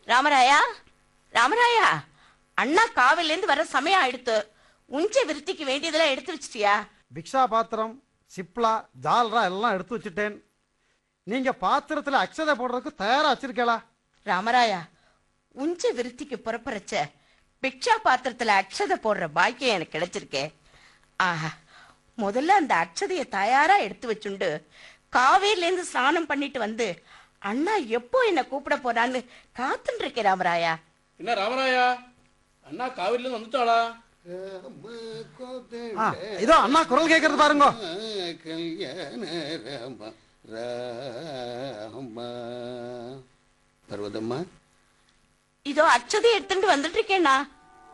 ராமராயா ராமராயா அண்ணா காவிலேருந்து வர சமயம் ஆயிடுத்து உஞ்ச விருத்திக்கு வேண்டியதெல்லாம் எடுத்து வச்சிட்டியா பிக்ஷா பாத்திரம் சிப்லா ஜால்ரா எல்லாம் எடுத்து வச்சுட்டேன் நீங்க பாத்திரத்துல அக்ஷதை போடுறதுக்கு தயாரா வச்சிருக்கலா ராமராயா உஞ்ச விருத்திக்கு புறப்புறச்ச பிக்ஷா பாத்திரத்துல அக்ஷதை போடுற பாக்கியம் எனக்கு கிடைச்சிருக்கே ஆஹா முதல்ல அந்த அக்ஷதைய தயாரா எடுத்து வச்சுண்டு காவேரில இருந்து ஸ்நானம் பண்ணிட்டு வந்து அண்ணா எப்போ என்ன கூப்பிட போறான்னு காத்துட்டு இருக்கேன் ராமராயா என்ன ராமராயா அண்ணா காவிரிலேருந்து வந்துட்டாளா ஆ, இதோ அண்ணா குரல் கேட்கறது பாருங்க கல்யாண ராம ராம பர்வதம்மா இதோ அக்ஷதை எடுத்துட்டு வந்துட்டு இருக்கேண்ணா